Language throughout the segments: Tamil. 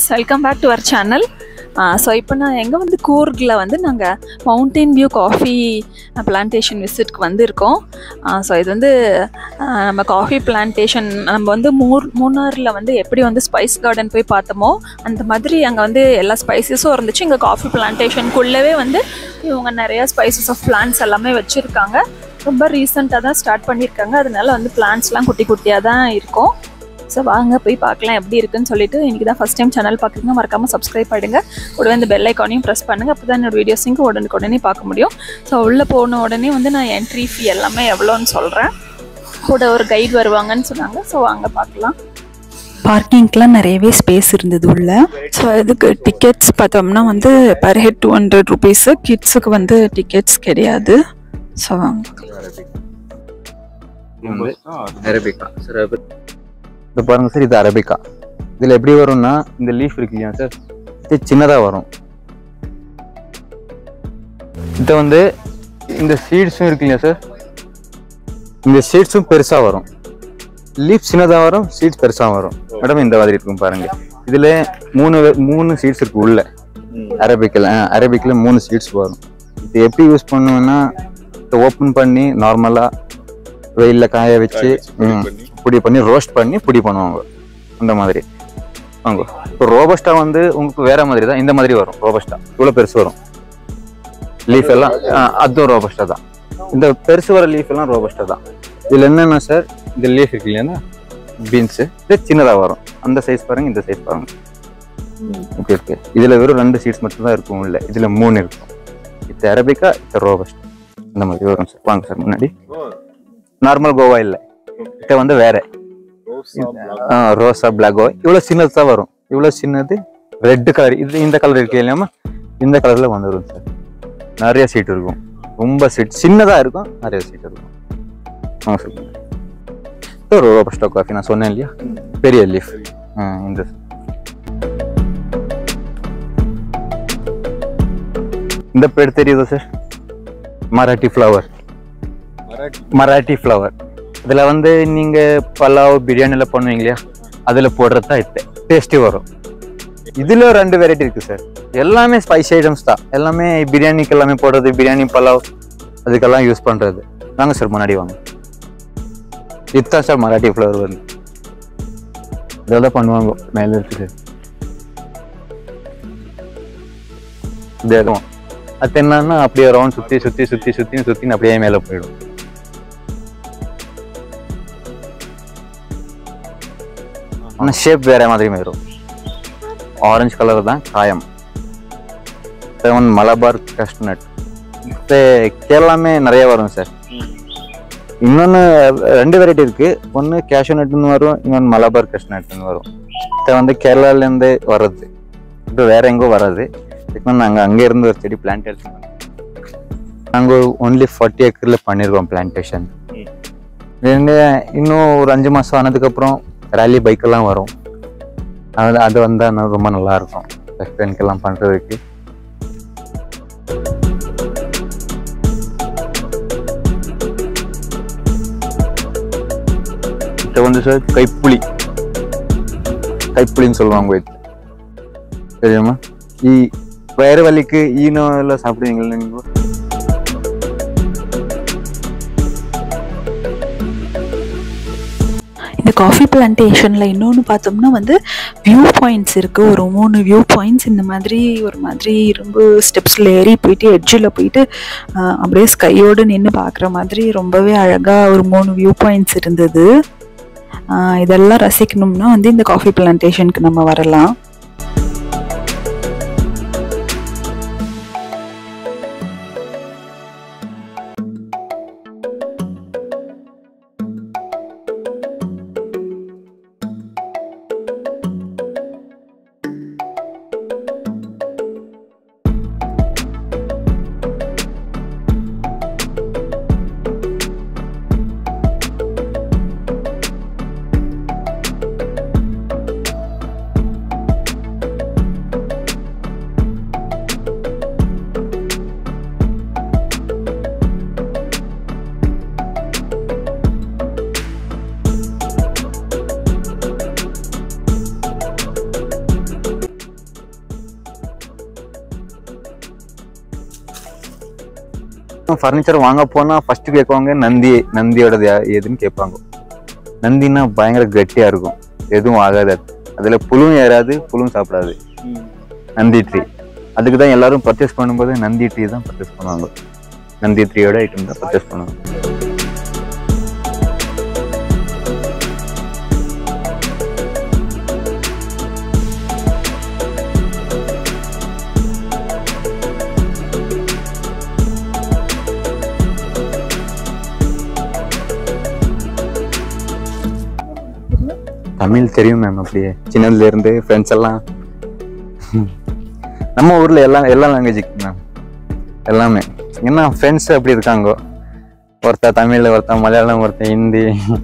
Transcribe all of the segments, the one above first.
Welcome back to our channel so இப்போ நான் எங்கே வந்து கூர்கில் வந்து நாங்கள் மவுண்டைன் வியூ காஃபி பிளான்டேஷன் விசிட்க்கு வந்திருக்கோம் ஸோ இது வந்து ஆஹ், நம்ம காஃபி பிளான்டேஷன் நம்ம வந்து மூர் மூணாரில் வந்து எப்படி வந்து ஸ்பைஸ் கார்டன் போய் பார்த்தோமோ அந்த மாதிரி அங்கே வந்து எல்லா ஸ்பைசஸும் இருந்துச்சு இங்கே காஃபி பிளான்டேஷனுக்குள்ளவே வந்து இவங்க நிறைய ஸ்பைசஸ் ஆஃப் பிளான்ட்ஸ் எல்லாமே வச்சுருக்காங்க ரொம்ப ரீசெண்டாக தான் ஸ்டார்ட் பண்ணியிருக்காங்க அதனால வந்து பிளான்ட்ஸ்லாம் குட்டி குட்டியாக தான் இருக்கும் ஸோ வாங்க போய் பார்க்கலாம் எப்படி இருக்குன்னு சொல்லிட்டு இன்றைக்கி தான் ஃபஸ்ட் டைம் சேனல் பார்க்குறீங்க மறக்காமல் சப்ஸ்கிரைப் பண்ணுங்க கூடவே இந்த பெல் ஐக்கானையும் ப்ரெஸ் பண்ணுங்கள் அப்போ தான் என்னோட வீடியோஸிங்க உடனுக்கு உடனே பார்க்க முடியும் ஸோ உள்ளே போன உடனே வந்து நான் என்ட்ரி ஃபீ எல்லாமே எவ்வளோன்னு சொல்கிறேன் கூட ஒரு கைடு வருவாங்கன்னு சொன்னாங்க ஸோ வாங்க பார்க்கலாம் பார்க்கிங்க்கெலாம் நிறையவே ஸ்பேஸ் இருந்தது உள்ள ஸோ இதுக்கு டிக்கெட்ஸ் பார்த்தோம்னா வந்து per head two hundred rupees கிட்ஸுக்கு வந்து டிக்கெட்ஸ் கிடையாது ஸோ வாங்க இது வந்து அரபிக்கா சார் இது பாருங்க சார் இது அரபிக்கா இதில் எப்படி வரும்னா இந்த லீஃப் இருக்கு இல்லையா சார் இது சின்னதாக வரும் இது வந்து இந்த சீட்ஸும் இருக்கு இல்லையா சார் இந்த சீட்ஸும் பெருசாக வரும் லீஃப் சின்னதாக வரும் சீட்ஸ் பெருசாக வரும் மேடம் இந்த மாதிரி இருக்கும் பாருங்க இதில் மூணு வே- மூணு சீட்ஸ் இருக்கு உள்ள அரபிக்கில் அரபிக்கில் மூணு சீட்ஸ் வரும் இது எப்படி யூஸ் பண்ணுவேன்னா இதை ஓப்பன் பண்ணி நார்மலாக வெயிலில் காய வச்சு ம், பொடி பண்ணி ரோஸ்ட் பண்ணி பொடி பண்ணுவாங்க அந்த மாதிரி வாங்க இப்போ ரோபஸ்டா வந்து உங்களுக்கு வேற மாதிரி தான் இந்த மாதிரி வரும் ரோபஸ்டா இவ்வளோ பெருசு வரும் லீஃப் எல்லாம் ஆ, அதுவும் ரோபஸ்டா தான் இந்த பெருசு வர லீஃப் எல்லாம் ரோபஸ்டா தான் இதில் என்னென்ன சார் இந்த லீஃப் இருக்கு இல்லையா பீன்ஸு இது சின்னதாக வரும் அந்த சைஸ் பாருங்க இந்த சைஸ் பாருங்க ஓகே ஓகே இதில் வெறும் ரெண்டு சீட்ஸ் மட்டும் தான் இருக்கும் உள்ள இதில் மூணு இருக்கும் இது அரபிக்கா இது ரோபஸ்ட் இந்த மாதிரி வரும் சார் வாங்க சார் முன்னாடி நார்மல் கோவா இல்லை இது வந்து வேற ஆ, ரோசா பிளாக் கோவா இவ்வளோ சின்னது தான் வரும் இவ்வளோ சின்னது ரெட் கலர் இது இந்த கலர் இருக்கு இல்லையாம இந்த கலர்ல வந்துடும் சார் நிறைய சீட் இருக்கும் ரொம்ப சீட் சின்னதாக இருக்கும் நிறைய சீட் இருக்கும் ஆமாம் சார் இது ஒரு ரோபஸ்டா காஃபி நான் சொன்னேன் இல்லையா பெரிய லீஃப் இந்த இந்த பேர் தெரியுதா sir Marathi flower Marathi flower இதில் வந்து நீங்கள் பலாவ் பிரியாணியில் பண்ணுவீங்க இல்லையா அதில் போடுறது தான் இது டேஸ்டி வரும் இதில் ரெண்டு வெரைட்டி இருக்குது சார் எல்லாமே ஸ்பைசி ஐட்டம்ஸ் தான் எல்லாமே பிரியாணிக்கு எல்லாமே போடுறது பிரியாணி பலாவ் அதுக்கெல்லாம் யூஸ் பண்ணுறது வாங்க சார் முன்னாடி வாங்க இதுதான் சார் மராட்டி ஃப்ளவர் வந்து இதெல்லாம் பண்ணுவாங்க மேலே இருக்குது இது எதுவும் அது என்னன்னா அப்படியே ரவுண்ட் சுற்றி சுற்றி சுற்றி சுற்றி சுற்றி அப்படியே மேலே போயிடும் ஆனால் ஷேப் வேற மாதிரி வரும் ஆரஞ்சு கலர் தான் காயம் செவன் மலபார் கஸ்ட்நட் கேரளாமே நிறைய வரும் சார் இன்னொன்று ரெண்டு வெரைட்டி இருக்கு ஒன்று கேஷ்யூ நட்டுன்னு வரும் இன்னொன்று மலபார் கஸ்ட்நட்னு வரும் இது வந்து கேரளாலேருந்து வர்றது இது வேற எங்கோ வராது இப்போ நாங்கள் அங்கே இருந்து ஒரு செடி பிளான்ட் எடுத்து நாங்கள் ஒன்லி ஃபார்ட்டி ஏக்கரில் பண்ணியிருக்கோம் பிளான்டேஷன் இன்னும் ஒரு அஞ்சு மாதம் ஆனதுக்கப்புறம் ரேலி பைக்கெல்லாம் வரும் அது அது வந்தால் ரொம்ப நல்லா இருக்கும் எக்ஸ்பிளைன்க்கெல்லாம் பண்ணுறதுக்கு இது வந்து சார் கைப்புளி கைப்புளின்னு சொல்லுவாங்க இது தெரியுமா ஈ வயிறு வலிக்கு ஈனோ எல்லாம் சாப்பிடுவீங்களா நீங்கள் இந்த காஃபி பிளான்டேஷனில் இன்னொன்று பார்த்தோம்னா வந்து வியூ பாயிண்ட்ஸ் இருக்குது ஒரு மூணு வியூ பாயிண்ட்ஸ் இந்த மாதிரி ஒரு மாதிரி இரும்பு ஸ்டெப்ஸில் ஏறி போயிட்டு எட்ஜில் போயிட்டு ஆஹ், அப்படியே ஸ்கையோடு நின்று பார்க்குற மாதிரி ரொம்பவே அழகாக ஒரு மூணு வியூ பாயிண்ட்ஸ் இருந்தது ஆஹ், இதெல்லாம் ரசிக்கணும்னா வந்து இந்த காஃபி பிளான்டேஷனுக்கு நம்ம வரலாம் ஃபர்னிச்சர் வாங்க போனால் ஃபர்ஸ்ட் கேட்குவாங்க நந்தி நந்தியோடது யா- எதுன்னு கேட்பாங்க நந்தின்னா பயங்கர கட்டியாக இருக்கும் எதுவும் ஆகாது அது. அதில் புழுவும் ஏறாது புழுவும் சாப்பிடாது நந்தி ட்ரீ அதுக்கு தான் எல்லாரும் பர்ச்சேஸ் பண்ணும்போது நந்தி ட்ரீ தான் பர்ச்சேஸ் பண்ணுவாங்க நந்தி ட்ரீயோட ஐட்டம் தான் பர்ச்சேஸ் பண்ணுவாங்க தமிழ் தெரியும் மேம் அப்படியே சின்னதுல இருந்து ஃப்ரெண்ட்ஸ் எல்லாம் நம்ம ஊர்ல எல்லா எல்லா லாங்குவேஜ் மேம் எல்லாமே ஏன்னா ஃப்ரெண்ட்ஸ் அப்படி இருக்காங்க ஒருத்தர் தமிழ் ஒருத்தன் மலையாளம் ஒருத்தன் ஹிந்தி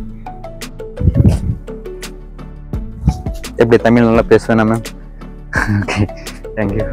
எப்படி தமிழ் நல்லா பேசுவேனா மேம் ஓகே தேங்க்யூ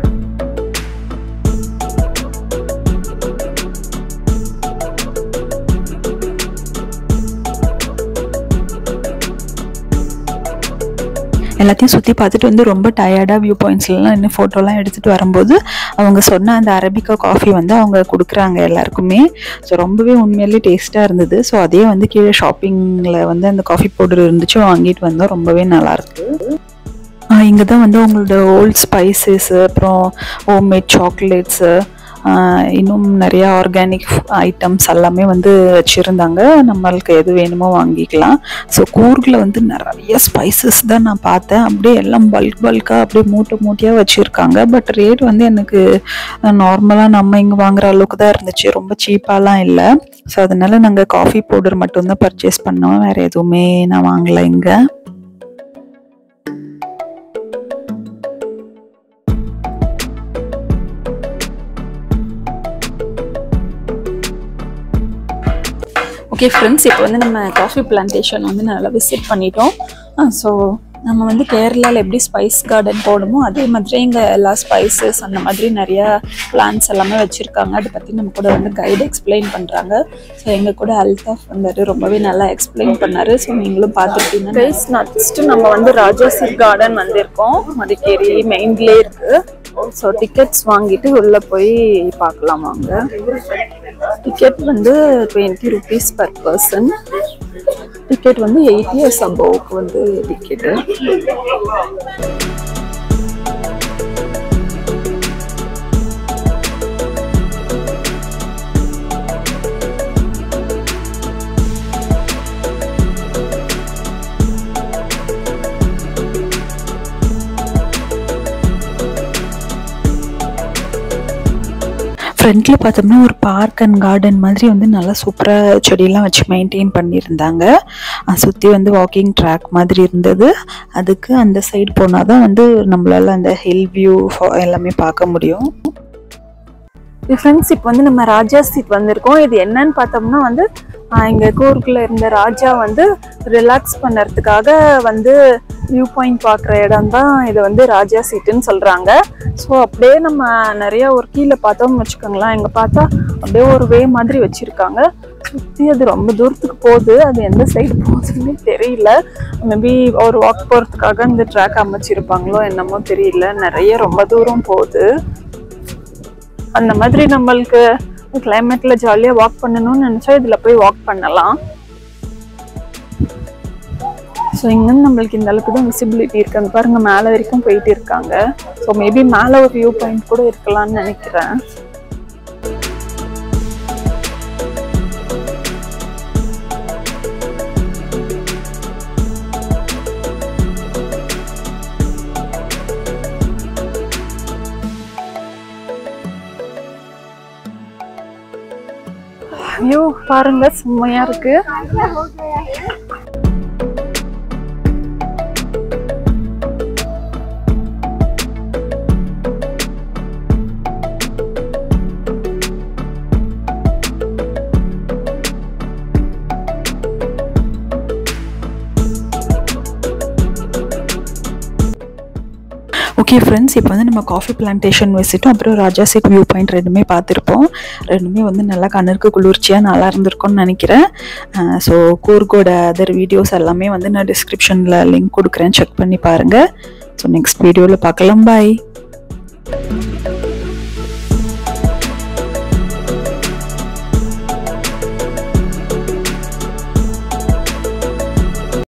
எல்லாத்தையும் சுற்றி பார்த்துட்டு வந்து ரொம்ப டயர்டாக வியூ பாயிண்ட்ஸ்லாம் இன்னும் ஃபோட்டோலாம் எடுத்துகிட்டு வரும்போது அவங்க சொன்ன அந்த அரபிக்கா காஃபி வந்து அவங்க கொடுக்குறாங்க எல்லாருக்குமே ஸோ ரொம்பவே உண்மையிலேயே டேஸ்ட்டாக இருந்தது ஸோ அதே வந்து கீழே ஷாப்பிங்கில் வந்து அந்த காஃபி பவுடர் இருந்துச்சு வாங்கிட்டு வந்தோம் ரொம்பவே நல்லாயிருக்கு இங்கே தான் வந்து உங்களோட ஓல்ட் ஸ்பைசஸ் அப்புறம் ஹோம்மேட் சாக்லேட்ஸு இன்னும் நிறைய ஆர்கானிக் ஐட்டம்ஸ் எல்லாமே வந்து வச்சுருந்தாங்க நம்மளுக்கு எது வேணுமோ வாங்கிக்கலாம் ஸோ கூர்கில் வந்து நிறைய ஸ்பைசஸ் தான் நான் பார்த்தேன் அப்படியே எல்லாம் பல்க் பல்காக அப்படியே மூட்டை மூட்டையாக வச்சுருக்காங்க பட் ரேட் வந்து எனக்கு நார்மலாக நம்ம இங்கே வாங்குற அளவுக்கு தான் இருந்துச்சு ரொம்ப சீப்பாலாம் இல்லை ஸோ அதனால நாங்கள் காஃபி பவுடர் மட்டும்தான் பர்ச்சேஸ் பண்ணோம் வேறு எதுவுமே நான் வாங்கலை இங்கே ஓகே ஃப்ரெண்ட்ஸ் இப்போ வந்து நம்ம காஃபி பிளான்டேஷன் வந்து நல்லா விசிட் பண்ணிட்டோம் ஸோ நம்ம வந்து கேரளாவில் எப்படி ஸ்பைஸ் கார்டன் போடுமோ அதே மாதிரி இங்கே எல்லா ஸ்பைசஸ் அந்த மாதிரி நிறையா பிளான்ஸ் எல்லாமே வச்சுருக்காங்க அதை பற்றி நம்ம கூட வந்து கைடு எக்ஸ்பிளைன் பண்ணுறாங்க ஸோ எங்கள் கூட அல்தாஃப் வந்தார் ரொம்பவே நல்லா எக்ஸ்பிளைன் பண்ணார் ஸோ நீங்களும் பார்த்துருப்பீங்க கைஸ் நெக்ஸ்ட்டு நம்ம வந்து ராஜாசிர் கார்டன் வந்திருக்கோம் மடிக்கேரி மெயின்லேயே இருக்குது ஸோ டிக்கெட்ஸ் வாங்கிட்டு உள்ளே போய் பார்க்கலாம் வாங்க டிக்கெட் வந்து twenty rupees per person ticket வந்து எயிட் இயர்ஸ் அபோவுக்கு வந்து டிக்கெட்டு ஃப்ரண்ட்ல பார்த்தோம்னா ஒரு பார்க் அண்ட் கார்டன் மாதிரி வந்து நல்லா சூப்பராக செடியெல்லாம் வச்சு மெயின்டைன் பண்ணியிருந்தாங்க சுற்றி வந்து வாக்கிங் ட்ராக் மாதிரி இருந்தது அதுக்கு அந்த சைடு போனால் தான் வந்து நம்மளால அந்த ஹில் வியூ எல்லாமே பார்க்க முடியும் ஃப்ரெண்ட்ஸ் இப்போ வந்து நம்ம ராஜா சீட் வந்திருக்கோம் இது என்னன்னு பார்த்தோம்னா வந்து ஆஹ் இங்க கூர்க்குள்ள இருந்த ராஜா வந்து ரிலாக்ஸ் பண்ணறதுக்காக வந்து வியூ பாயிண்ட் பார்க்குற இடம் தான் இது வந்து ராஜா சீட்டுன்னு சொல்றாங்க ஸோ அப்படியே நம்ம நிறைய ஒரு கீழே பார்த்தோம்னு வச்சுக்கோங்களேன் இங்க பார்த்தா அப்படியே ஒரு வே மாதிரி வச்சிருக்காங்க சுற்றி அது ரொம்ப தூரத்துக்கு போகுது அது எந்த சைடு போகுதுன்னு தெரியல மேபி ஒரு வாக் போகிறதுக்காக இந்த ட்ராக் அமைச்சிருப்பாங்களோ என்னமோ தெரியல நிறைய ரொம்ப தூரம் போகுது அந்த மாதிரி நம்மளுக்கு கிளைமேட்ல ஜாலியாக வாக் பண்ணணும்னு நினச்சா இதில் போய் வாக் பண்ணலாம் ஸோ இங்கேருந்து நம்மளுக்கு இந்த அளவுக்கு தான் விசிபிலிட்டி இருக்கு அங்க பாருங்க மேலே வரைக்கும் போயிட்டு இருக்காங்க ஸோ மேபி மேலே ஒரு வியூ பாயிண்ட் கூட இருக்கலாம்னு நினைக்கிறேன் வியூ பாருங்க செம்மையா இருக்கு ஓகே ஃப்ரெண்ட்ஸ் இப்போ வந்து நம்ம காஃபி பிளான்டேஷன் விசிட்டும் அப்புறம் ராஜாசிக் வியூ பாயிண்ட் ரெண்டுமே பார்த்துருப்போம் ரெண்டுமே வந்து நல்லா கண்ணிற்கு குளிர்ச்சியாக நல்லா இருந்திருக்கும்னு நினைக்கிறேன் ஸோ கூர்கோட அதர் வீடியோஸ் எல்லாமே வந்து நான் டிஸ்கிரிப்ஷனில் லிங்க் கொடுக்குறேன் செக் பண்ணி பாருங்கள் ஸோ நெக்ஸ்ட் வீடியோவில் பார்க்கலாம் பாய்